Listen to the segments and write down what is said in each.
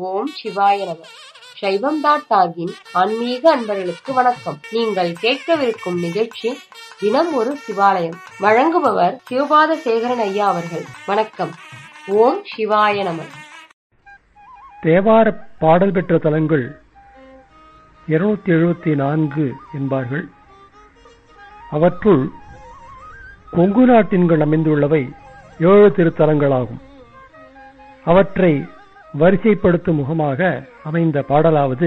ஓம் சிவாய நம சைவம் டாட் டாகின் ஆன்மீக அன்பர்களுக்கு வணக்கம் நீங்கள் கேட்கவிருக்கும் நிகழ்ச்சி தினம் ஒரு சிவாலயம் வழங்குபவர் சிவபாத சேகரன் ஐயா அவர்கள் வணக்கம் ஓம் சிவாய நம தேவார பாடல் பெற்ற தலங்கள் இருநூத்தி எழுபத்தி நான்கு என்பார்கள் அவற்றுள் கொங்கு நாட்டின்கள் அமைந்துள்ளவை ஏழு திருத்தலங்களாகும் அவற்றை வரிசைப்படுத்தும் முகமாக அமைந்த பாடலாவது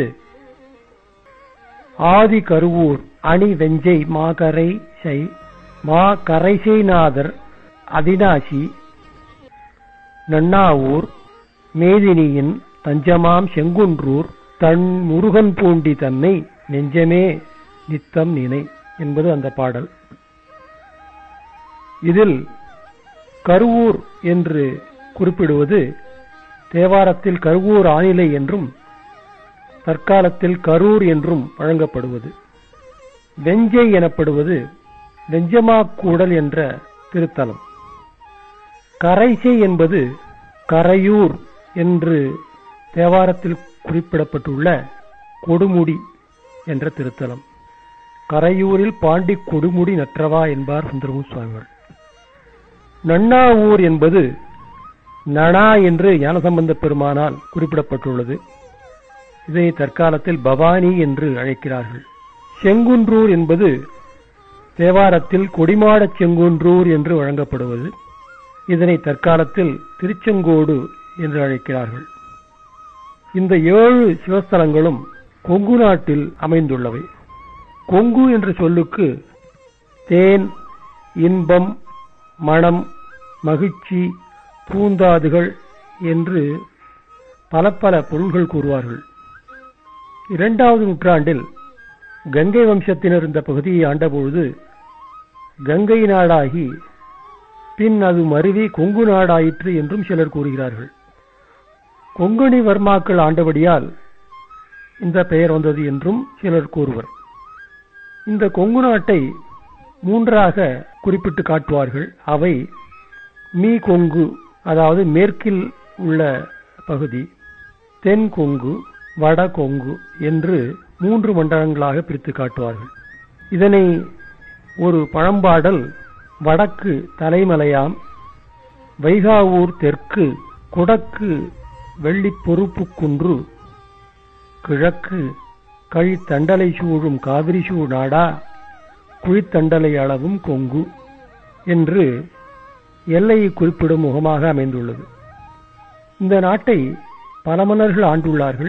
ஆதி கருவூர் அணி வெஞ்சை மாகரை சை மா கரைசைநாதர் அதினாசி நன்னாவூர் மேதினியின் தஞ்சமாம் செங்குன்றூர் தன் முருகன் பூண்டி தன்னை நெஞ்சமே நித்தம் நினை என்பது அந்த பாடல் இதில் கருவூர் என்று குறிப்பிடுவது தேவாரத்தில் கருவூர் ஆணிலை என்றும் தற்காலத்தில் கரூர் என்றும் வழங்கப்படுவது வெஞ்சை எனப்படுவது வெஞ்சமாக்கூடல் என்ற திருத்தலம் கரைசை என்பது கரையூர் என்று தேவாரத்தில் குறிப்பிடப்பட்டுள்ள கொடுமுடி என்ற திருத்தலம் கரையூரில் பாண்டி கொடுமுடி நற்றவா என்பார் சுந்தரமு சுவாமிகள் நன்னாவூர் என்பது நனா என்று ஞானசம்பந்த பெருமானால் குறிப்பிடப்பட்டுள்ளது இதை தற்காலத்தில் பவானி என்று அழைக்கிறார்கள் செங்குன்றூர் என்பது தேவாரத்தில் கொடிமாடச் செங்குன்றூர் என்று வழங்கப்படுவது இதனை தற்காலத்தில் திருச்செங்கோடு என்று அழைக்கிறார்கள் இந்த ஏழு சிவஸ்தலங்களும் கொங்கு நாட்டில் அமைந்துள்ளவை கொங்கு என்ற சொல்லுக்கு தேன் இன்பம் மனம் மகிழ்ச்சி பூந்தாதுகள் என்று பல பல பொருள்கள் கூறுவார்கள் இரண்டாவது நூற்றாண்டில் கங்கை வம்சத்தினர் இந்த பகுதியை ஆண்டபொழுது கங்கை நாடாகி பின் அது மருவி கொங்கு நாடாயிற்று என்றும் சிலர் கூறுகிறார்கள் கொங்கணி வர்மாக்கள் ஆண்டபடியால் இந்த பெயர் வந்தது என்றும் சிலர் கூறுவர் இந்த கொங்கு நாட்டை மூன்றாக குறிப்பிட்டு காட்டுவார்கள் அவை மீ கொங்கு அதாவது மேற்கில் உள்ள பகுதி தென் கொங்கு வட கொங்கு என்று மூன்று மண்டலங்களாக பிரித்து காட்டுவார்கள் இதனை ஒரு பழம்பாடல் வடக்கு தலைமலையாம் வைகாவூர் தெற்கு குடக்கு வெள்ளி பொறுப்பு குன்று கிழக்கு கழித்தண்டலை சூழும் காவிரி சூழ் நாடா குழித்தண்டலை அளவும் கொங்கு என்று எல்லையை குறிப்பிடும் முகமாக அமைந்துள்ளது இந்த நாட்டை பல மன்னர்கள் ஆண்டுள்ளார்கள்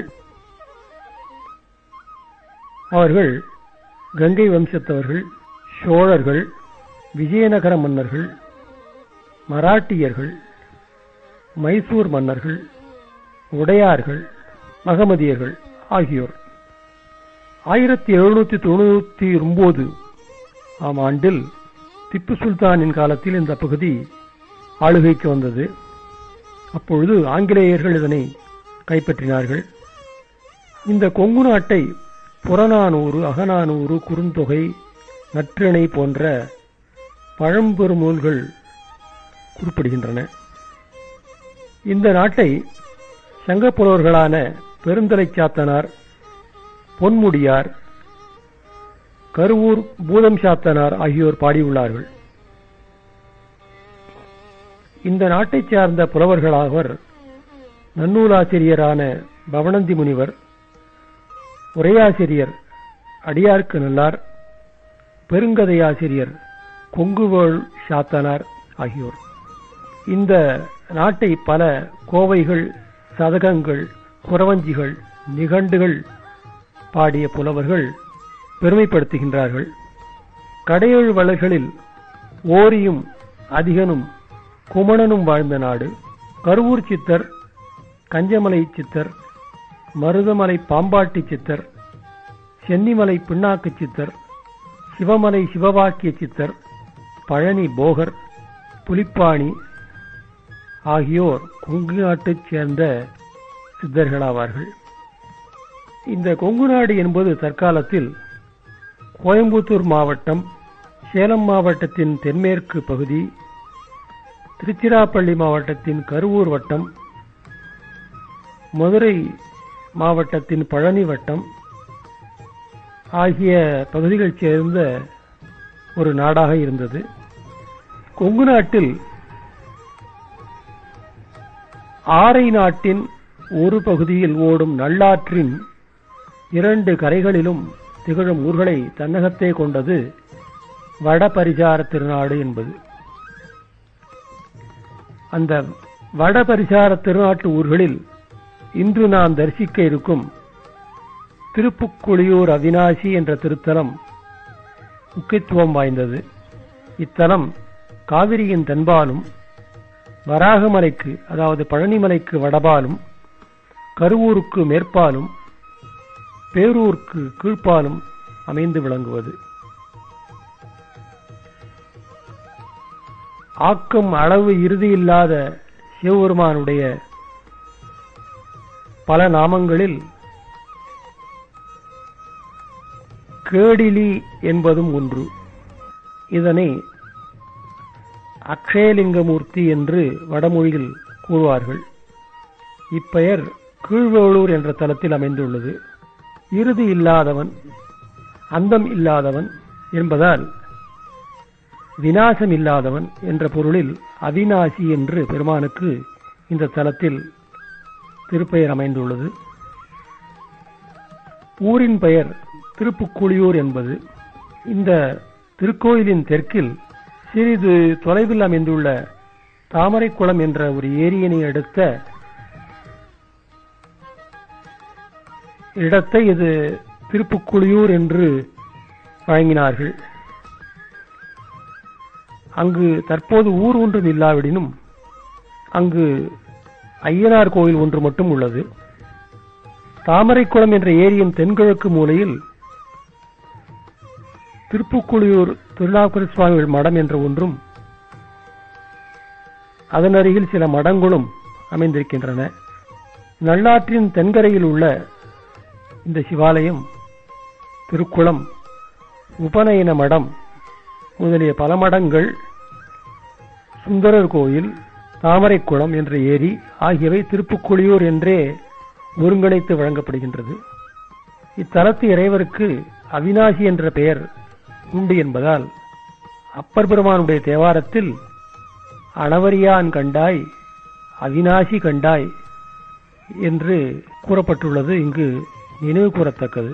அவர்கள் கங்கை வம்சத்தவர்கள் சோழர்கள் விஜயநகர மன்னர்கள் மராட்டியர்கள் மைசூர் மன்னர்கள் உடையார்கள் மகமதியர்கள் ஆகியோர் ஆயிரத்தி எழுநூத்தி தொண்ணூத்தி ஒன்பது ஆம் ஆண்டில் திப்பு சுல்தானின் காலத்தில் இந்த பகுதி ஆளுகைக்கு வந்தது அப்பொழுது ஆங்கிலேயர்கள் இதனை கைப்பற்றினார்கள் இந்த கொங்கு நாட்டை புறநானூறு அகநானூறு குறுந்தொகை நற்றிணை போன்ற பழம்பெருமூல்கள் குறிப்பிடுகின்றன இந்த நாட்டை சங்கப்புலவர்களான பெருந்தலை சாத்தனார் பொன்முடியார் கருவூர் பூதம் சாத்தனார் ஆகியோர் பாடியுள்ளார்கள் இந்த நாட்டைச் சார்ந்த புலவர்களாவர் நன்னூலாசிரியரான பவனந்தி முனிவர் உரையாசிரியர் அடியார்க்கு நல்லார் பெருங்கதையாசிரியர் கொங்குவேள் சாத்தனார் ஆகியோர் இந்த நாட்டை பல கோவைகள் சதகங்கள் குறவஞ்சிகள் நிகண்டுகள் பாடிய புலவர்கள் பெருமைப்படுத்துகின்றார்கள் கடையேழு வளர்களில் ஓரியும் அதிகனும் குமணனும் வாழ்ந்த நாடு கருவூர் சித்தர் கஞ்சமலை சித்தர் மருதமலை பாம்பாட்டி சித்தர் சென்னிமலை பின்னாக்கு சித்தர் சிவமலை சிவவாக்கிய சித்தர் பழனி போகர் புலிப்பாணி ஆகியோர் கொங்கு நாட்டைச் சேர்ந்த சித்தர்களாவார்கள் இந்த கொங்கு நாடு என்பது தற்காலத்தில் கோயம்புத்தூர் மாவட்டம் சேலம் மாவட்டத்தின் தென்மேற்கு பகுதி திருச்சிராப்பள்ளி மாவட்டத்தின் கருவூர் வட்டம் மதுரை மாவட்டத்தின் பழனி வட்டம் ஆகிய பகுதிகள் சேர்ந்த ஒரு நாடாக இருந்தது கொங்கு நாட்டில் ஆரை நாட்டின் ஒரு பகுதியில் ஓடும் நல்லாற்றின் இரண்டு கரைகளிலும் திகழும் ஊர்களை தன்னகத்தே கொண்டது வடபரிசார திருநாடு என்பது அந்த வடபரிசார திருநாட்டு ஊர்களில் இன்று நாம் தரிசிக்க இருக்கும் திருப்புக்குளியூர் அவினாசி என்ற திருத்தலம் முக்கியத்துவம் வாய்ந்தது இத்தலம் காவிரியின் தென்பாலும் வராகமலைக்கு அதாவது பழனிமலைக்கு வடபாலும் கருவூருக்கு மேற்பாலும் பேரூருக்கு கீழ்ப்பாலும் அமைந்து விளங்குவது ஆக்கம் அளவு இறுதியில்லாத சிவபெருமானுடைய பல நாமங்களில் கேடிலி என்பதும் ஒன்று இதனை அக்ஷயலிங்கமூர்த்தி என்று வடமொழியில் கூறுவார்கள் இப்பெயர் கீழ்வேளூர் என்ற தலத்தில் அமைந்துள்ளது இறுதி இல்லாதவன் அந்தம் இல்லாதவன் என்பதால் விநாசம் இல்லாதவன் என்ற பொருளில் அவிநாசி என்று பெருமானுக்கு இந்த தலத்தில் திருப்பெயர் அமைந்துள்ளது ஊரின் பெயர் திருப்புக்குளியூர் என்பது இந்த திருக்கோயிலின் தெற்கில் சிறிது தொலைவில் அமைந்துள்ள தாமரைக்குளம் என்ற ஒரு ஏரியினை அடுத்த இடத்தை இது திருப்புக்குளியூர் என்று வழங்கினார்கள் அங்கு தற்போது ஊர் ஒன்றும் இல்லாவிடினும் அங்கு ஐயனார் கோயில் ஒன்று மட்டும் உள்ளது தாமரைக்குளம் என்ற ஏரியின் தென்கிழக்கு மூலையில் திருப்புக்குளியூர் திருநாவுக்கர சுவாமிகள் மடம் என்ற ஒன்றும் அதன் அருகில் சில மடங்களும் அமைந்திருக்கின்றன நல்லாற்றின் தென்கரையில் உள்ள இந்த சிவாலயம் திருக்குளம் உபநயன மடம் முதலிய பல மடங்கள் சுந்தரர் கோயில் தாமரைக்குளம் என்ற ஏரி ஆகியவை திருப்புக்குளியூர் என்றே ஒருங்கிணைத்து வழங்கப்படுகின்றது இத்தலத்து இறைவருக்கு அவினாசி என்ற பெயர் உண்டு என்பதால் அப்பர் பெருமானுடைய தேவாரத்தில் அணவரியான் கண்டாய் அவினாசி கண்டாய் என்று கூறப்பட்டுள்ளது இங்கு நினைவு கூறத்தக்கது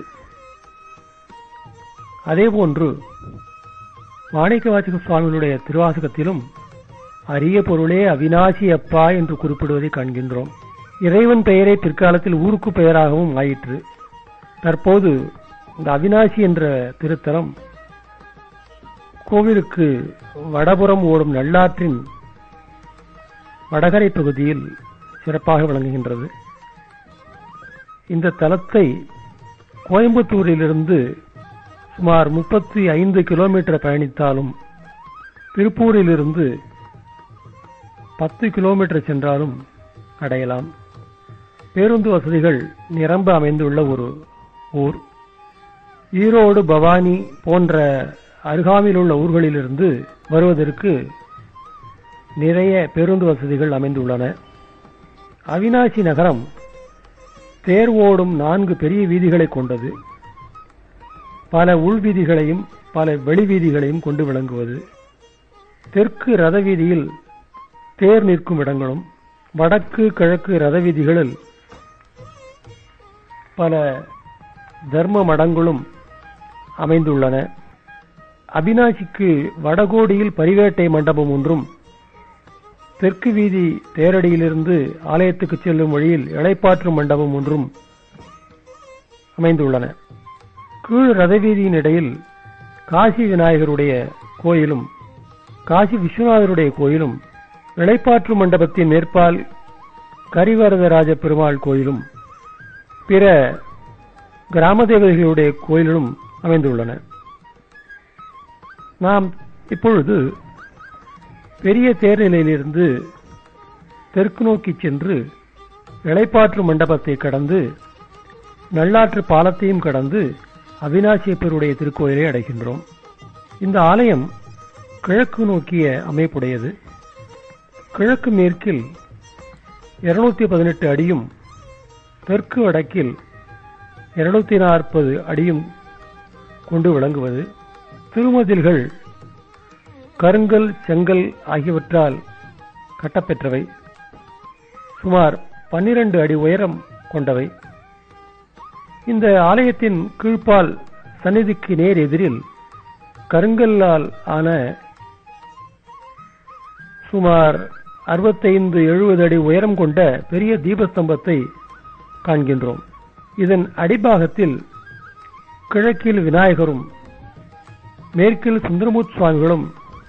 அதேபோன்று மாணிக்க வாசக சுவாமிகளுடைய திருவாசகத்திலும் அரிய பொருளே அவினாசி அப்பா என்று குறிப்பிடுவதை காண்கின்றோம் இறைவன் பெயரை பிற்காலத்தில் ஊருக்கு பெயராகவும் ஆயிற்று தற்போது இந்த அவினாசி என்ற திருத்தலம் கோவிலுக்கு வடபுறம் ஓடும் நல்லாற்றின் வடகரை பகுதியில் சிறப்பாக விளங்குகின்றது இந்த தலத்தை கோயம்புத்தூரிலிருந்து சுமார் முப்பத்தி ஐந்து கிலோமீட்டர் பயணித்தாலும் திருப்பூரிலிருந்து பத்து கிலோமீட்டர் சென்றாலும் அடையலாம் பேருந்து வசதிகள் நிரம்ப அமைந்துள்ள ஒரு ஊர் ஈரோடு பவானி போன்ற அருகாமையில் உள்ள ஊர்களிலிருந்து வருவதற்கு நிறைய பேருந்து வசதிகள் அமைந்துள்ளன அவினாசி நகரம் தேர் ஓடும் நான்கு பெரிய வீதிகளை கொண்டது பல உள்வீதிகளையும் பல வெளி வீதிகளையும் கொண்டு விளங்குவது தெற்கு ரத வீதியில் தேர் நிற்கும் இடங்களும் வடக்கு கிழக்கு ரத வீதிகளில் பல தர்ம மடங்களும் அமைந்துள்ளன அபினாசிக்கு வடகோடியில் பரிவேட்டை மண்டபம் ஒன்றும் தெற்கு வீதி தேரடியிலிருந்து ஆலயத்துக்கு செல்லும் வழியில் இளைப்பாற்று மண்டபம் ஒன்றும் அமைந்துள்ளன கீழ் ரதவீதியின் இடையில் காசி விநாயகருடைய கோயிலும் காசி விஸ்வநாதருடைய கோயிலும் இளைப்பாற்று மண்டபத்தின் மேற்பால் கரிவரதராஜ பெருமாள் கோயிலும் பிற கிராம தேவதைகளுடைய கோயிலும் அமைந்துள்ளன நாம் இப்பொழுது பெரிய தேர்நிலையிலிருந்து தெற்கு நோக்கி சென்று இளைப்பாற்று மண்டபத்தை கடந்து நல்லாற்று பாலத்தையும் கடந்து அவினாசியப்பருடைய திருக்கோயிலை அடைகின்றோம் இந்த ஆலயம் கிழக்கு நோக்கிய அமைப்புடையது கிழக்கு மேற்கில் இருநூத்தி பதினெட்டு அடியும் தெற்கு வடக்கில் இருநூத்தி நாற்பது அடியும் கொண்டு விளங்குவது திருமதில்கள் கருங்கல் செங்கல் ஆகியவற்றால் கட்டப்பெற்றவை சுமார் பன்னிரண்டு அடி உயரம் கொண்டவை இந்த ஆலயத்தின் கீழ்ப்பால் சந்நிதிக்கு நேர் எதிரில் கருங்கல்லால் ஆன சுமார் அறுபத்தைந்து எழுபது அடி உயரம் கொண்ட பெரிய தீபஸ்தம்பத்தை காண்கின்றோம் இதன் அடிபாகத்தில் கிழக்கில் விநாயகரும் மேற்கில் சுந்தரமூர்த்தி சுவாமிகளும்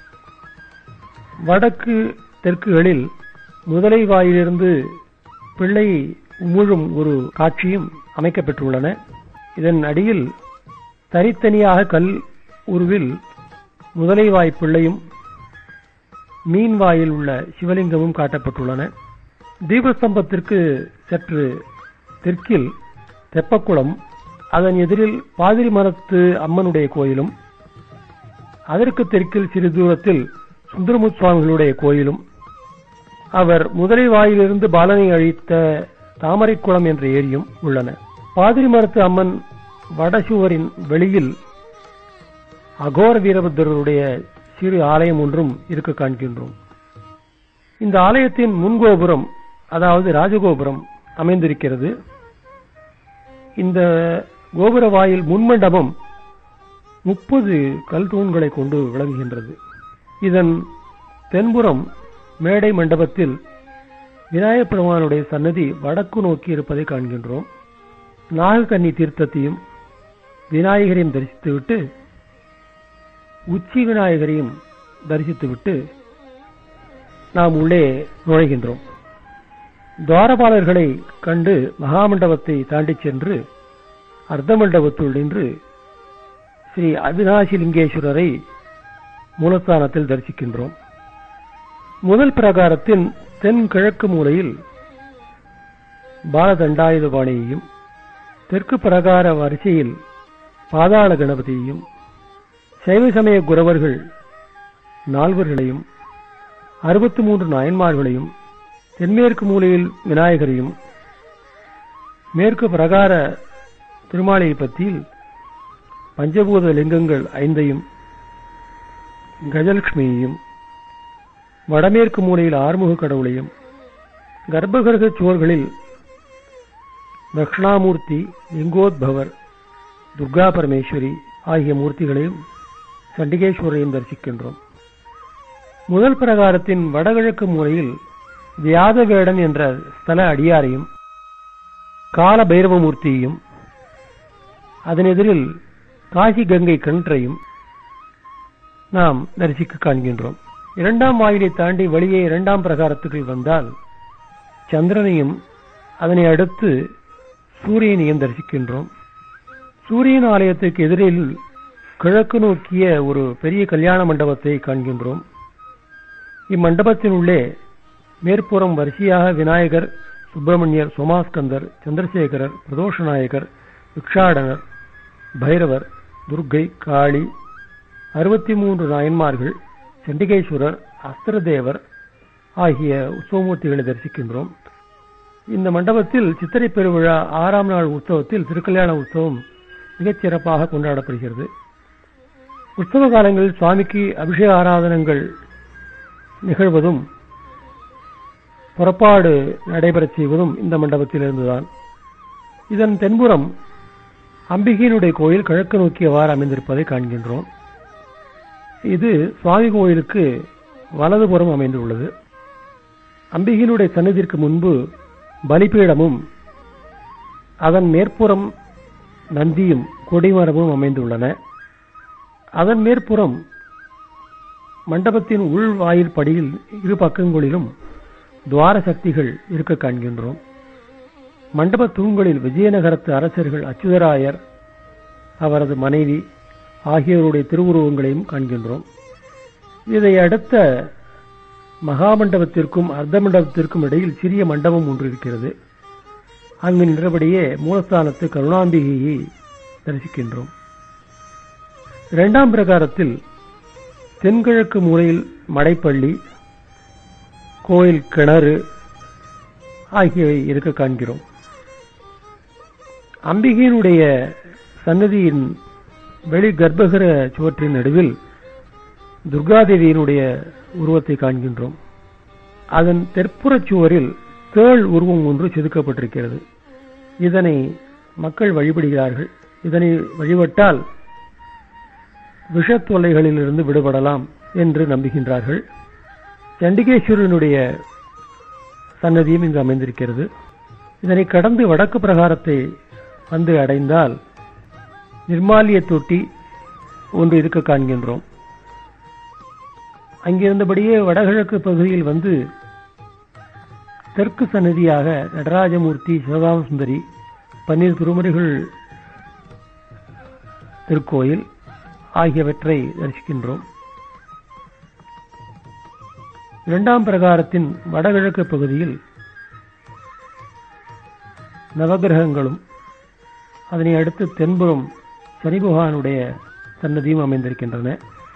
வடக்கு தெற்குகளில் முதலை வாயிலிருந்து பிள்ளை உமிழும் ஒரு காட்சியும் அமைக்கப்பெற்றுள்ளன இதன் அடியில் தனித்தனியாக கல் உருவில் முதலை வாய் பிள்ளையும் மீன் வாயில் உள்ள சிவலிங்கமும் காட்டப்பட்டுள்ளன தீபஸ்தம்பத்திற்கு சற்று தெற்கில் தெப்பக்குளம் அதன் எதிரில் பாதிரி மரத்து அம்மனுடைய கோயிலும் அதற்கு தெற்கில் சிறு தூரத்தில் சுந்தரமுத் சுவாமிகளுடைய கோயிலும் அவர் முதலை வாயிலிருந்து பாலனை அழித்த தாமரைக்குளம் என்ற ஏரியும் உள்ளன பாதிரி மரத்து அம்மன் வடசுவரின் வெளியில் அகோர வீரபத்திரருடைய சிறு ஆலயம் ஒன்றும் இருக்க காண்கின்றோம் இந்த ஆலயத்தின் முன்கோபுரம் அதாவது ராஜகோபுரம் அமைந்திருக்கிறது இந்த கோபுர வாயில் முன்மண்டபம் முப்பது கல் தூண்களை கொண்டு விளங்குகின்றது இதன் தென்புறம் மேடை மண்டபத்தில் விநாயகப் பெருமானுடைய சன்னதி வடக்கு நோக்கி இருப்பதை காண்கின்றோம் நாகக்கன்னி தீர்த்தத்தையும் விநாயகரையும் தரிசித்துவிட்டு உச்சி விநாயகரையும் தரிசித்துவிட்டு நாம் உள்ளே நுழைகின்றோம் துவாரபாலர்களை கண்டு மகாமண்டபத்தை தாண்டிச் சென்று அர்த்த மண்டபத்துள் நின்று ஸ்ரீ அவிநாசிலிங்கேஸ்வரரை மூலஸ்தானத்தில் தரிசிக்கின்றோம் முதல் பிரகாரத்தின் தென் கிழக்கு மூலையில் பாலதண்டாயுதபாணியையும் தெற்கு பிரகார வரிசையில் பாதாள கணபதியையும் சைவ சமய குரவர்கள் நால்வர்களையும் அறுபத்தி மூன்று நாயன்மார்களையும் தென்மேற்கு மூலையில் விநாயகரையும் மேற்கு பிரகார திருமாலை பத்தியில் பஞ்சபூத லிங்கங்கள் ஐந்தையும் கஜலட்சுமியையும் வடமேற்கு மூலையில் ஆறுமுக கடவுளையும் கர்ப்பகிரக சுவர்களில் தட்சிணாமூர்த்தி லிங்கோத்பவர் துர்கா பரமேஸ்வரி ஆகிய மூர்த்திகளையும் சண்டிகேஸ்வரையும் தரிசிக்கின்றோம் முதல் பிரகாரத்தின் வடகிழக்கு மூலையில் வியாதவேடன் என்ற ஸ்தல அடியாரையும் கால பைரவமூர்த்தியையும் அதன் எதிரில் காசி கங்கை கன்றையும் நாம் தரிசிக்க காண்கின்றோம் இரண்டாம் வாயிலை தாண்டி வெளியே இரண்டாம் பிரகாரத்துக்குள் வந்தால் சந்திரனையும் அதனை அடுத்து சூரியனையும் தரிசிக்கின்றோம் சூரியன் ஆலயத்துக்கு எதிரில் கிழக்கு நோக்கிய ஒரு பெரிய கல்யாண மண்டபத்தை காண்கின்றோம் இம்மண்டபத்தின் உள்ளே மேற்புறம் வரிசையாக விநாயகர் சுப்பிரமணியர் சோமாஸ்கந்தர் சந்திரசேகரர் பிரதோஷநாயகர் விக்ஷாடனர் பைரவர் துர்கை காளி அறுபத்தி மூன்று நாயன்மார்கள் சண்டிகேஸ்வரர் அஸ்திரதேவர் ஆகிய உற்சவமூர்த்திகளை தரிசிக்கின்றோம் இந்த மண்டபத்தில் சித்திரை பெருவிழா ஆறாம் நாள் உற்சவத்தில் திருக்கல்யாண உற்சவம் மிகச் சிறப்பாக கொண்டாடப்படுகிறது உற்சவ காலங்களில் சுவாமிக்கு அபிஷேக ஆராதனங்கள் நிகழ்வதும் புறப்பாடு நடைபெறச் செய்வதும் இந்த மண்டபத்தில் இருந்துதான் இதன் தென்புறம் அம்பிகையினுடைய கோயில் கிழக்கு நோக்கியவாறு அமைந்திருப்பதை காண்கின்றோம் இது சுவாமி கோயிலுக்கு வலதுபுறம் அமைந்துள்ளது அம்பிகையினுடைய சன்னதிற்கு முன்பு பலிபீடமும் அதன் மேற்புறம் நந்தியும் கொடிமரமும் அமைந்துள்ளன அதன் மேற்புறம் மண்டபத்தின் உள் வாயில் படியில் இரு பக்கங்களிலும் துவார சக்திகள் இருக்க காண்கின்றோம் மண்டப தூண்களில் விஜயநகரத்து அரசர்கள் அச்சுதராயர் அவரது மனைவி ஆகியோருடைய திருவுருவங்களையும் காண்கின்றோம் இதை அடுத்த மகாமண்டபத்திற்கும் அர்த்த மண்டபத்திற்கும் இடையில் சிறிய மண்டபம் ஒன்று இருக்கிறது அங்கு நின்றபடியே மூலஸ்தானத்து கருணாம்பிகையை தரிசிக்கின்றோம் இரண்டாம் பிரகாரத்தில் தென்கிழக்கு மூலையில் மடைப்பள்ளி கோயில் கிணறு ஆகியவை இருக்க காண்கிறோம் அம்பிகையினுடைய சன்னதியின் வெளி கர்ப்பகிர சுவற்றின் நடுவில் துர்காதேவியினுடைய உருவத்தை காண்கின்றோம் அதன் தெற்புறச் சுவரில் தேள் உருவம் ஒன்று செதுக்கப்பட்டிருக்கிறது இதனை மக்கள் வழிபடுகிறார்கள் இதனை வழிபட்டால் விஷத் தொல்லைகளிலிருந்து விடுபடலாம் என்று நம்புகின்றார்கள் சண்டிகேஸ்வரனுடைய சன்னதியும் இங்கு அமைந்திருக்கிறது இதனை கடந்து வடக்கு பிரகாரத்தை வந்து அடைந்தால் நிர்மாலிய தொட்டி ஒன்று இருக்க காண்கின்றோம் அங்கிருந்தபடியே வடகிழக்கு பகுதியில் வந்து தெற்கு சன்னதியாக நடராஜமூர்த்தி சிவகாம சுந்தரி பன்னீர் திருமுறைகள் திருக்கோயில் ஆகியவற்றை தரிசிக்கின்றோம் இரண்டாம் பிரகாரத்தின் வடகிழக்கு பகுதியில் நவகிரகங்களும் அதனை அடுத்து தென்புறம் சனி பகவானுடைய சன்னதியும் அமைந்திருக்கின்றன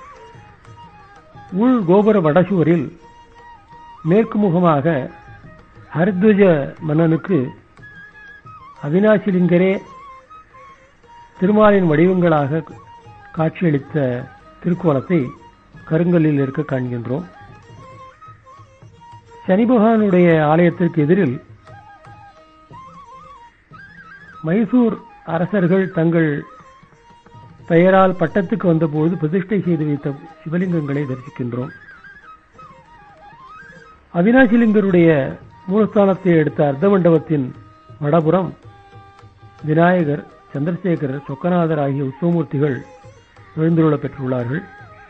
உள் கோபுர வடசுவரில் மேற்கு முகமாக ஹரித்வஜ மன்னனுக்கு அவினாசிலிங்கரே திருமாலின் வடிவங்களாக காட்சியளித்த திருக்கோலத்தை கருங்கல்லில் இருக்க காண்கின்றோம் சனி பகவானுடைய ஆலயத்திற்கு எதிரில் மைசூர் அரசர்கள் தங்கள் பெயரால் பட்டத்துக்கு வந்தபோது பிரதிஷ்டை செய்து வைத்த சிவலிங்கங்களை தரிசிக்கின்றோம் அவினாசிலிங்கருடைய மூலஸ்தானத்தை எடுத்த அர்த்த மண்டபத்தின் வடபுறம் விநாயகர் சந்திரசேகரர் சொக்கநாதர் ஆகிய உற்சவமூர்த்திகள் எழுந்துள்ள பெற்றுள்ளார்கள்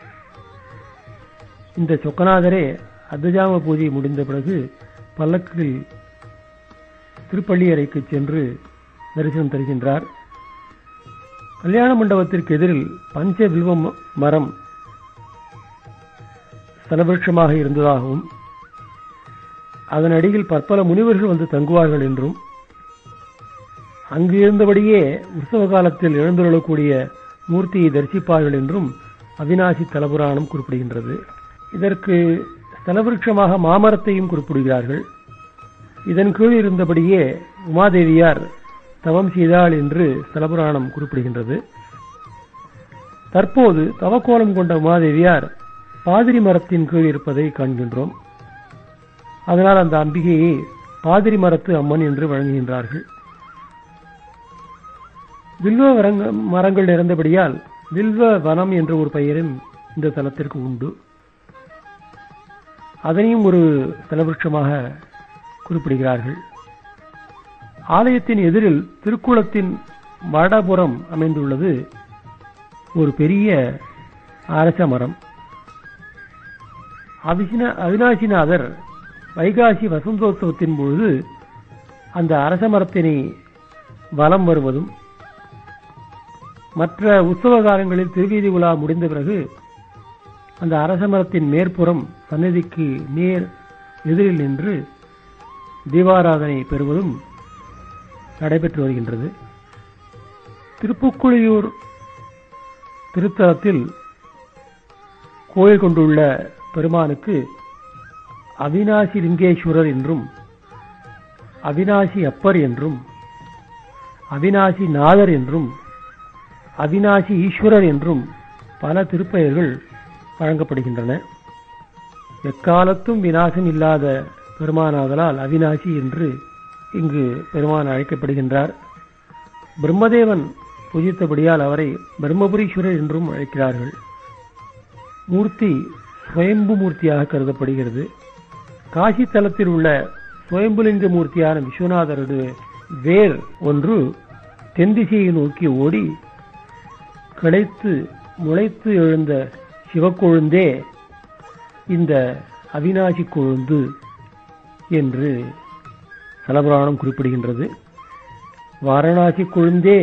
இந்த சொக்கநாதரே அர்த்தஜாம பூஜை முடிந்த பிறகு பல்லக்கில் திருப்பள்ளி அறைக்கு சென்று தரிசனம் தருகின்றார் கல்யாண மண்டபத்திற்கு எதிரில் பஞ்ச வில்வ மரம் ஸ்தலவிருட்சமாக இருந்ததாகவும் அதன் அடியில் பற்பல முனிவர்கள் வந்து தங்குவார்கள் என்றும் அங்கு இருந்தபடியே உற்சவ காலத்தில் எழுந்துள்ளக்கூடிய மூர்த்தியை தரிசிப்பார்கள் என்றும் அவினாசி தலபுராணம் குறிப்பிடுகின்றது இதற்கு ஸ்தலவிருட்சமாக மாமரத்தையும் குறிப்பிடுகிறார்கள் இதன் கீழ் இருந்தபடியே உமாதேவியார் தவம் செய்தாள் என்று ஸ்தலபுராணம் குறிப்பிடுகின்றது தற்போது தவக்கோலம் கொண்ட உமாதேவியார் பாதிரி மரத்தின் கீழ் இருப்பதை காண்கின்றோம் அதனால் அந்த அம்பிகையை பாதிரி மரத்து அம்மன் என்று வழங்குகின்றார்கள் வில்வ வரங்க மரங்கள் நிறைந்தபடியால் வில்வ வனம் என்ற ஒரு பெயரும் இந்த தலத்திற்கு உண்டு அதனையும் ஒரு தலவிருட்சமாக குறிப்பிடுகிறார்கள் ஆலயத்தின் எதிரில் திருக்குளத்தின் வடபுறம் அமைந்துள்ளது ஒரு பெரிய அரச மரம் அவிசின அவினாசிநாதர் வைகாசி வசந்தோத்சவத்தின் பொழுது அந்த அரச மரத்தினை வலம் வருவதும் மற்ற உற்சவ காலங்களில் திருவீதி உலா முடிந்த பிறகு அந்த அரச மரத்தின் மேற்புறம் சன்னதிக்கு நேர் எதிரில் நின்று தீபாராதனை பெறுவதும் நடைபெற்று வருகின்றது திருப்புக்குழியூர் திருத்தலத்தில் கோயில் கொண்டுள்ள பெருமானுக்கு அவினாசி லிங்கேஸ்வரர் என்றும் அவினாசி அப்பர் என்றும் அவினாசி நாதர் என்றும் அவினாசி ஈஸ்வரர் என்றும் பல திருப்பெயர்கள் வழங்கப்படுகின்றன எக்காலத்தும் விநாசம் இல்லாத பெருமானாதலால் அவினாசி என்று இங்கு பெருமான் அழைக்கப்படுகின்றார் பிரம்மதேவன் பூஜித்தபடியால் அவரை பிரம்மபுரீஸ்வரர் என்றும் அழைக்கிறார்கள் மூர்த்தி சுயம்பு மூர்த்தியாக கருதப்படுகிறது காசி தலத்தில் உள்ள சுயம்புலிங்க மூர்த்தியான விஸ்வநாதருடைய வேர் ஒன்று தென் திசையை நோக்கி ஓடி கிடைத்து முளைத்து எழுந்த சிவக்கொழுந்தே இந்த அவினாசி கொழுந்து என்று தலபுராணம் குறிப்பிடுகின்றது வாரணாசி கொழுந்தே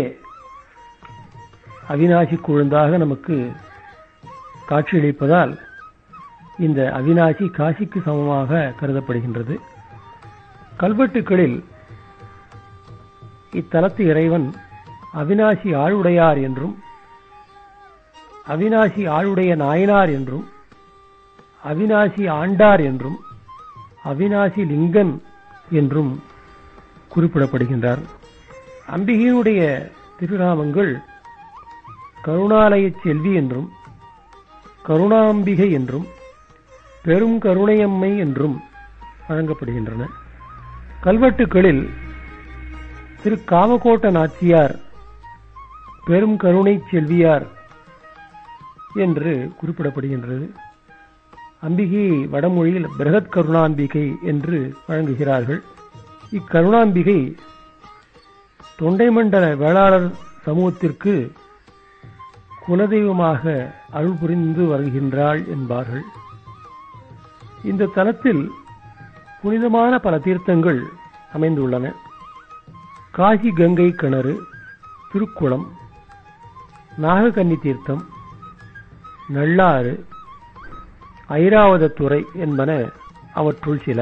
அவினாசி கொழுந்தாக நமக்கு காட்சியளிப்பதால் இந்த அவினாசி காசிக்கு சமமாக கருதப்படுகின்றது கல்வெட்டுக்களில் இத்தலத்து இறைவன் அவினாசி ஆளுடையார் என்றும் அவினாசி ஆளுடைய நாயனார் என்றும் அவினாசி ஆண்டார் என்றும் அவினாசி லிங்கன் என்றும் குறிப்பிடப்படுகின்றார் அம்பிகையினுடைய திருநாமங்கள் கருணாலய செல்வி என்றும் கருணாம்பிகை என்றும் பெரும் கருணையம்மை என்றும் வழங்கப்படுகின்றன கல்வெட்டுகளில் திரு காமகோட்ட நாச்சியார் பெரும் கருணை செல்வியார் என்று குறிப்பிடப்படுகின்றது அம்பிகையை வடமொழியில் பிரகத் கருணாம்பிகை என்று வழங்குகிறார்கள் இக்கருணாம்பிகை தொண்டைமண்டல வேளாளர் சமூகத்திற்கு குலதெய்வமாக அருள் புரிந்து வருகின்றாள் என்பார்கள் இந்த தலத்தில் புனிதமான பல தீர்த்தங்கள் அமைந்துள்ளன காசி கங்கை கிணறு திருக்குளம் நாககன்னி தீர்த்தம் நல்லாறு ஐராவதத்துறை என்பன அவற்றுள் சில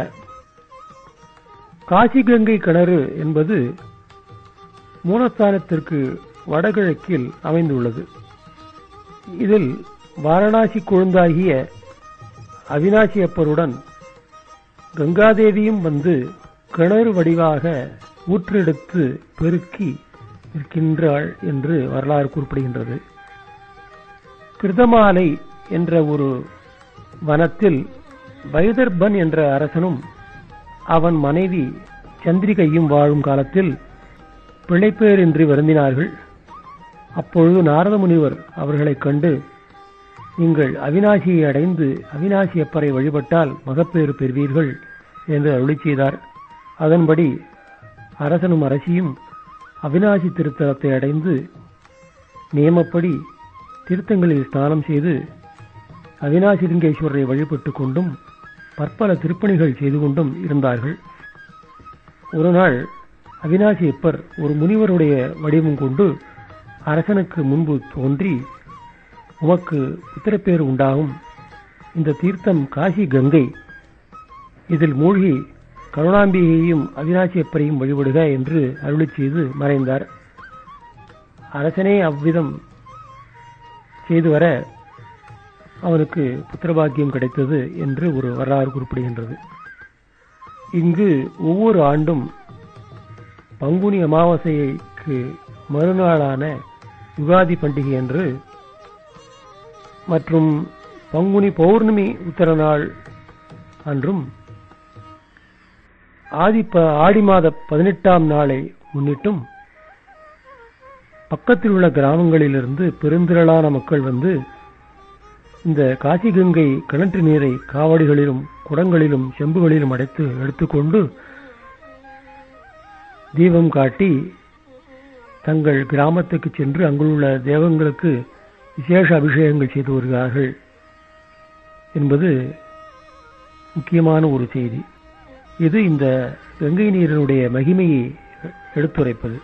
காசி கங்கை கிணறு என்பது மூலஸ்தானத்திற்கு வடகிழக்கில் அமைந்துள்ளது இதில் வாரணாசி கொழுந்தாகிய அவினாசி அப்பருடன் கங்காதேவியும் வந்து கிணறு வடிவாக ஊற்றெடுத்து பெருக்கி நிற்கின்றாள் என்று வரலாறு குறிப்பிடுகின்றது கிருதமாலை என்ற ஒரு வனத்தில் வைதர்பன் என்ற அரசனும் அவன் மனைவி சந்திரிகையும் வாழும் காலத்தில் பிழைப்பேரின்றி வருந்தினார்கள் அப்பொழுது நாரத முனிவர் அவர்களைக் கண்டு நீங்கள் அவினாசியை அடைந்து அவினாசி அப்பரை வழிபட்டால் மகப்பேறு பெறுவீர்கள் என்று அருளி செய்தார் அதன்படி அரசனும் அரசியும் அவினாசி திருத்தலத்தை அடைந்து நியமப்படி தீர்த்தங்களில் ஸ்நானம் செய்து அவினாசிலிங்கேஸ்வரரை வழிபட்டுக் கொண்டும் பற்பல திருப்பணிகள் செய்து கொண்டும் இருந்தார்கள் ஒரு நாள் அவினாசி அப்பர் ஒரு முனிவருடைய வடிவம் கொண்டு அரசனுக்கு முன்பு தோன்றி உமக்கு புத்திரப்பேறு உண்டாகும் இந்த தீர்த்தம் காசி கங்கை இதில் மூழ்கி கருணாம்பிகையையும் அவினாசி அப்பரையும் வழிபடுக என்று அருளி செய்து மறைந்தார் அரசனே அவ்விதம் செய்து வர அவனுக்கு புத்திரபாக்கியம் கிடைத்தது என்று ஒரு வரலாறு குறிப்பிடுகின்றது இங்கு ஒவ்வொரு ஆண்டும் பங்குனி அமாவாசைக்கு மறுநாளான யுகாதி பண்டிகை அன்று மற்றும் பங்குனி பௌர்ணமி உத்தர நாள் அன்றும் ஆதி ப- ஆடி மாத பதினெட்டாம் நாளை முன்னிட்டும் பக்கத்தில் உள்ள கிராமங்களிலிருந்து பெருந்திரளான மக்கள் வந்து இந்த காசி கங்கை கிணற்று நீரை காவடிகளிலும் குடங்களிலும் செம்புகளிலும் அடைத்து எடுத்துக்கொண்டு தீபம் காட்டி தங்கள் கிராமத்துக்கு சென்று அங்குள்ள தேவங்களுக்கு விசேஷ அபிஷேகங்கள் செய்து வருகிறார்கள் என்பது முக்கியமான ஒரு செய்தி இது இந்த கங்கை நீரினுடைய மகிமையை எடுத்துரைப்பது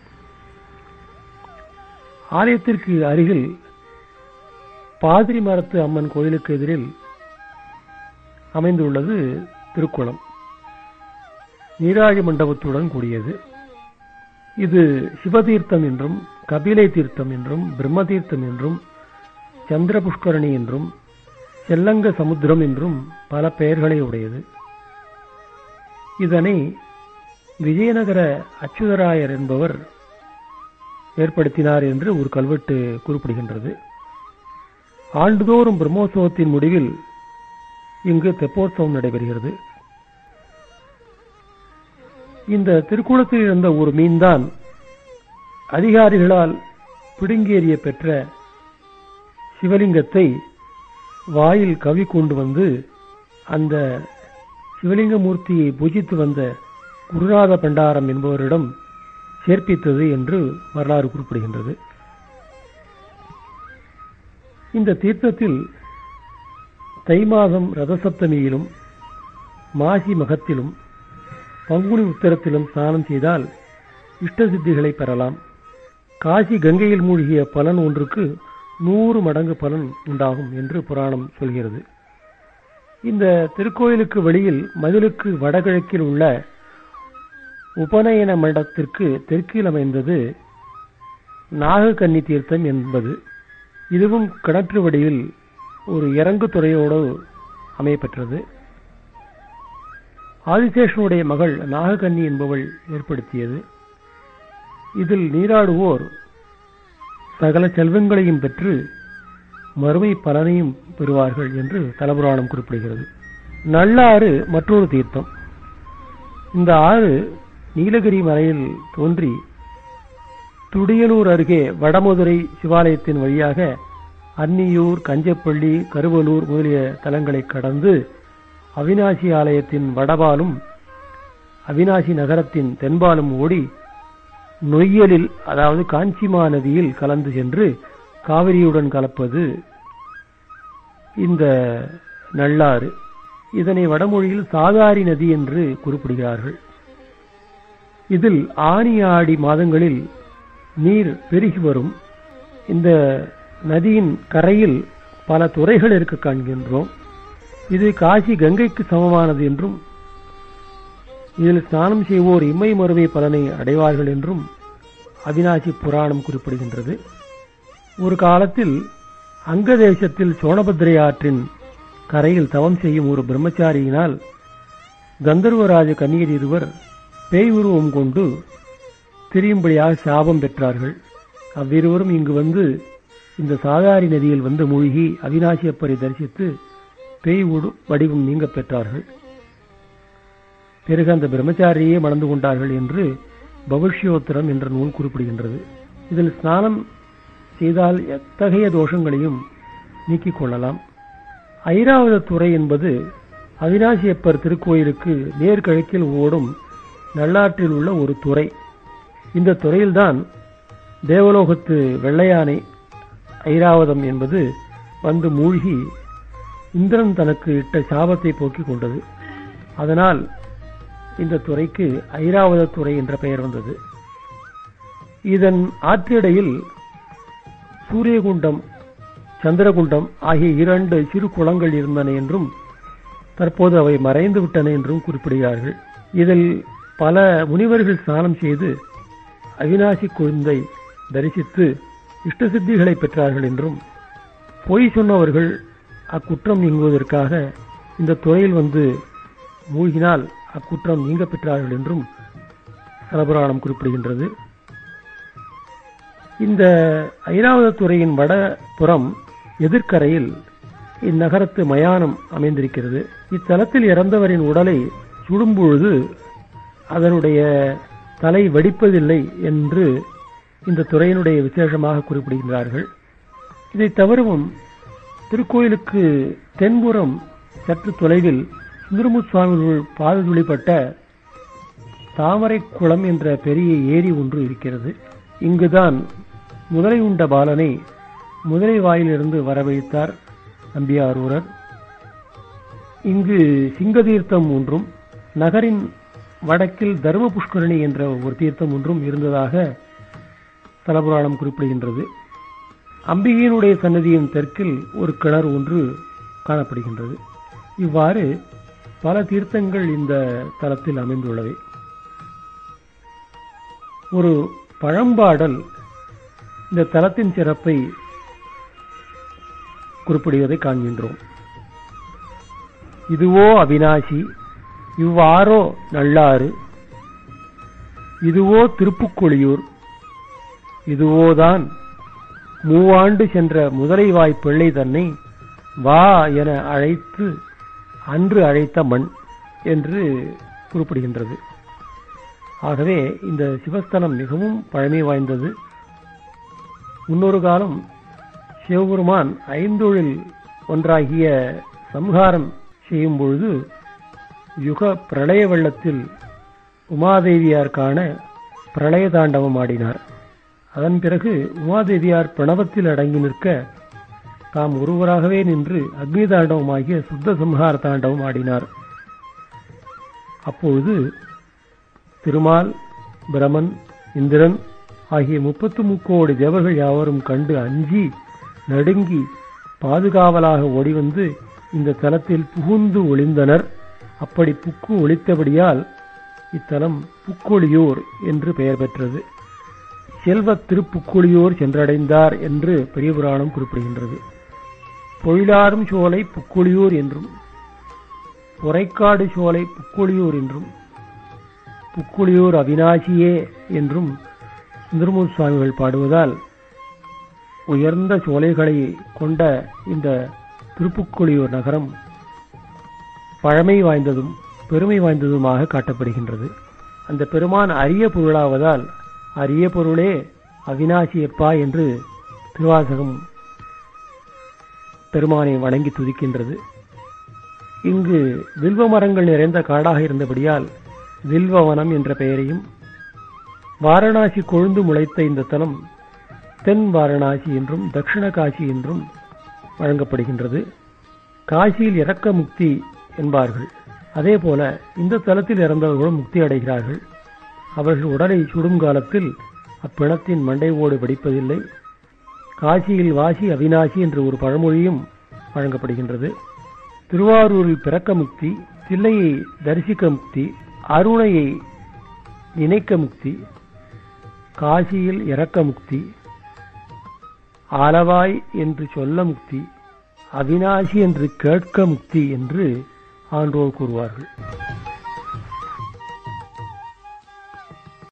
ஆலயத்திற்கு அருகில் பாதிரி மரத்து அம்மன் கோயிலுக்கு எதிரில் அமைந்துள்ளது திருக்குளம் நீராழி மண்டபத்துடன் கூடியது இது சிவதீர்த்தம் என்றும் கபிலை தீர்த்தம் என்றும் பிரம்ம தீர்த்தம் என்றும் சந்திர புஷ்கரணி என்றும் செல்லங்க சமுத்திரம் என்றும் பல பெயர்களை உடையது இதனை விஜயநகர அச்சுதராயர் என்பவர் ஏற்படுத்தினார் என்று ஒரு கல்வெட்டு குறிப்பிடுகின்றது ஆண்டுதோறும் பிரம்மோற்சவத்தின் முடிவில் இங்கு தெப்போற்சவம் நடைபெறுகிறது இந்த திருக்குளத்தில் இருந்த ஒரு மீன்தான் அதிகாரிகளால் பிடுங்கேறிய பெற்ற சிவலிங்கத்தை வாயில் கவி கொண்டு வந்து அந்த சிவலிங்க மூர்த்தியை பூஜித்து வந்த குருநாத பண்டாரம் என்பவரிடம் சேர்ப்பித்தது என்று வரலாறு குறிப்பிடுகின்றது இந்த தீர்த்தத்தில் தை மாதம் ரதசப்தமியிலும் மாசி மகத்திலும் பங்குனி உத்தரத்திலும் ஸ்நானம் செய்தால் இஷ்ட சித்திகளை பெறலாம் காசி கங்கையில் மூழ்கிய பலன் ஒன்றுக்கு நூறு மடங்கு பலன் உண்டாகும் என்று புராணம் சொல்கிறது இந்த திருக்கோயிலுக்கு வெளியில் மதிலுக்கு வடகிழக்கில் உள்ள உபநயன மண்டபத்திற்கு தெற்கில் அமைந்தது நாகக்கன்னி தீர்த்தம் என்பது இதுவும் கிணற்று வடிவில் ஒரு இறங்கு துறையோடு அமையப்பெற்றது ஆதிசேஷனுடைய மகள் நாகக்கன்னி என்பவள் ஏற்படுத்தியது இதில் நீராடுவோர் சகல செல்வங்களையும் பெற்று மறுமை பலனையும் பெறுவார்கள் என்று தலபுராணம் குறிப்பிடுகிறது நல்லாறு மற்றொரு தீர்த்தம் இந்த ஆறு நீலகிரி மலையில் தோன்றி துடியலூர் அருகே வடமதுரை சிவாலயத்தின் வழியாக அன்னியூர் கஞ்சப்பள்ளி கருவலூர் முதலிய தலங்களை கடந்து அவினாசி ஆலயத்தின் வடபாலும் அவினாசி நகரத்தின் தென்பாலும் ஓடி நொய்யலில் அதாவது காஞ்சிமா நதியில் கலந்து சென்று காவிரியுடன் கலப்பது இந்த நல்லாறு இதனை வடமொழியில் சாதாரி நதி என்று குறிப்பிடுகிறார்கள் இதில் ஆனி ஆடி மாதங்களில் நீர் பெருகி வரும் இந்த நதியின் கரையில் பல துறைகள் இருக்க காண்கின்றோம் இது காசி கங்கைக்கு சமமானது என்றும் இதில் ஸ்நானம் செய்வோர் இம்மை மறுமை பலனை அடைவார்கள் என்றும் அவினாசி புராணம் குறிப்பிடுகின்றது ஒரு காலத்தில் அங்க தேசத்தில் சோனபத்ரை ஆற்றின் கரையில் தவம் செய்யும் ஒரு பிரம்மச்சாரியினால் கந்தர்வராஜ கன்னியர் இருவர் பேய் உருவம் கொண்டு திரியும்படியாக சாபம் பெற்றார்கள் அவ்விருவரும் இங்கு வந்து இந்த சாதாரி நதியில் வந்து மூழ்கி அவினாசி அப்பரை தரிசித்து பேய் உடு வடிவம் நீங்க பெற்றார்கள் பிறகு அந்த பிரம்மச்சாரியே மணந்து கொண்டார்கள் என்று பவிஷ்யோத்திரம் என்ற நூல் குறிப்பிடுகின்றது இதில் ஸ்நானம் செய்தால் எத்தகைய தோஷங்களையும் நீக்கிக் கொள்ளலாம் ஐராவத துறை என்பது அவினாசியப்பர் திருக்கோயிலுக்கு நேர்கிழக்கில் ஓடும் நல்லாற்றில் உள்ள ஒரு துறை இந்த துறையில்தான் தேவலோகத்து வெள்ளையானை ஐராவதம் என்பது வந்து மூழ்கி இந்திரன் தனக்கு இட்ட சாபத்தை போக்கிக் கொண்டது அதனால் இந்த துறைக்கு ஐராவத துறை என்ற பெயர் வந்தது இதன் ஆற்றிடையில் சூரியகுண்டம் சந்திரகுண்டம் ஆகிய இரண்டு சிறு குளங்கள் இருந்தன என்றும் தற்போது அவை மறைந்து விட்டன என்றும் குறிப்பிடுகிறார்கள் இதில் பல முனிவர்கள் ஸ்நானம் செய்து அவினாசி குழந்தை தரிசித்து இஷ்ட சித்திகளை பெற்றார்கள் என்றும் பொய் சொன்னவர்கள் அக்குற்றம் நீங்குவதற்காக இந்த துறையில் வந்து மூழ்கினால் அக்குற்றம் நீங்க பெற்றார்கள் என்றும் சலபுராணம் குறிப்பிடுகின்றது இந்த ஐராவத துறையின் வடபுறம் எதிர்க்கரையில் இந்நகரத்து மயானம் அமைந்திருக்கிறது இத்தலத்தில் இறந்தவரின் உடலை சுடும்பொழுது அதனுடைய தலை வெடிப்பதில்லை என்று இந்த துறையினுடைய விசேஷமாக குறிப்பிடுகின்றார்கள் இதை தவிரவும் திருக்கோயிலுக்கு தென்புறம் சற்று தொலைவில் சுந்தரமுசுவாமிகள் பாதுளிப்பட்ட தாமரை குளம் என்ற பெரிய ஏரி ஒன்று இருக்கிறது இங்குதான் முதலை உண்ட பாலனை முதலை வாயிலிருந்து வரவழைத்தார் நம்பியாரூரர் இங்கு சிங்கதீர்த்தம் ஒன்றும் நகரின் வடக்கில் தர்ம புஷ்கரணி என்ற ஒரு தீர்த்தம் ஒன்றும் இருந்ததாக தலபுராணம் குறிப்பிடுகின்றது அம்பிகையினுடைய சன்னதியின் தெற்கில் ஒரு கிணறு ஒன்று காணப்படுகின்றது இவ்வாறு பல தீர்த்தங்கள் இந்த தலத்தில் அமைந்துள்ளவை ஒரு பழம்பாடல் இந்த தலத்தின் சிறப்பை குறிப்பிடுவதை காண்கின்றோம் இதுவோ அவினாசி இவ்வாறோ நல்லாறு இதுவோ திருப்புக்கொழியூர் இதுவோதான் மூவாண்டு சென்ற முதலைவாய் பிள்ளை தன்னை வா என அழைத்து அன்று அழைத்த மண் என்று குறிப்பிடுகின்றது ஆகவே இந்த சிவஸ்தலம் மிகவும் பழமை வாய்ந்தது முன்னொரு காலம் சிவபெருமான் ஐந்தொழில் ஒன்றாகிய சம்ஹாரம் செய்யும் பொழுது யுக பிரளய வெள்ளத்தில் உமாதேவியார் காண பிரளய தாண்டவம் ஆடினார் அதன் பிறகு உமாதேவியார் பிரணவத்தில் அடங்கி நிற்க தாம் ஒருவராகவே நின்று அக்னி தாண்டவமாகிய சுத்த சம்ஹார தாண்டவம் ஆடினார் அப்பொழுது திருமால் பிரமன் இந்திரன் ஆகிய முப்பத்து முக்கோடி தேவர்கள் யாவரும் கண்டு அஞ்சி நடுங்கி பாதுகாவலாக ஓடிவந்து இந்த தலத்தில் புகுந்து ஒளிந்தனர் அப்படி புக்கு ஒளித்தபடியால் இத்தலம் புக்கொழியோர் என்று பெயர் பெற்றது செல்வ திருப்புக்குழியோர் சென்றடைந்தார் என்று பெரிய புராணம் குறிப்பிடுகின்றது பொழிலாரும் சோலை புக்குழியூர் என்றும் பொறைக்காடு சோலை புக்குழியூர் என்றும் புக்குழியூர் அவினாசியே என்றும் சுந்தரமூர் சுவாமிகள் பாடுவதால் உயர்ந்த சோலைகளை கொண்ட இந்த திருப்புக்குழியூர் நகரம் பழமை வாய்ந்ததும் பெருமை வாய்ந்ததுமாக காட்டப்படுகின்றது அந்த பெருமான் அரிய பொருளாவதால் அரிய பொருளே அவினாசியப்பா என்று திருவாசகம் பெருமானை வணங்கி துதிக்கின்றது இங்கு வில்வ மரங்கள் நிறைந்த காடாக இருந்தபடியால் வில்வவனம் என்ற பெயரையும் வாரணாசி கொழுந்து முளைத்த இந்த தலம் தென் வாரணாசி என்றும் தட்சிண காசி என்றும் வழங்கப்படுகின்றது காசியில் இறக்க முக்தி என்பார்கள் அதே போல இந்த தலத்தில் இறந்தவர்களும் முக்தி அடைகிறார்கள் அவர்கள் உடலை சுடும் காலத்தில் அப்பிணத்தின் மண்டை ஓடு வெடிப்பதில்லை காசியில் வாசி அவினாசி என்ற ஒரு பழமொழியும் வழங்கப்படுகின்றது திருவாரூரில் பிறக்க முக்தி தில்லையை தரிசிக்க முக்தி அருணையை நினைக்க முக்தி காசியில் இறக்க முக்தி ஆலவாய் என்று சொல்ல முக்தி அவினாசி என்று கேட்க முக்தி என்று ஆன்றோர் கூறுவார்கள்